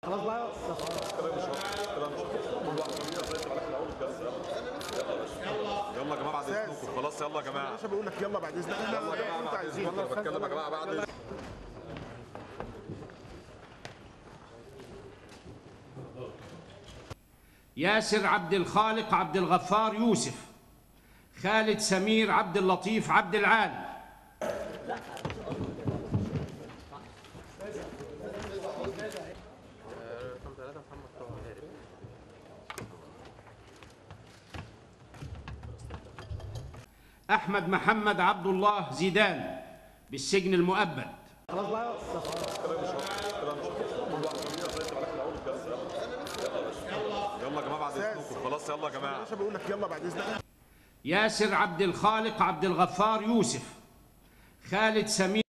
خلاص بقى يلا يا جماعه بعد اذنكم خلاص يلا يا جماعه باشا بيقول لك يلا بعد اذنك احنا يلا يا جماعه انت بعد عايزين اذنكم انا بتكلم يا جماعه بعد اذنكم ياسر عبد الخالق عبد الغفار يوسف خالد سمير عبد اللطيف عبد العال أحمد محمد عبد الله زيدان بالسجن المؤبد خلاص بقى يلا يا جماعه بعد اذنكم خلاص يلا يا جماعه باشا بيقول لك يلا بعد اذنك ياسر عبد الخالق عبد الغفار يوسف خالد سمير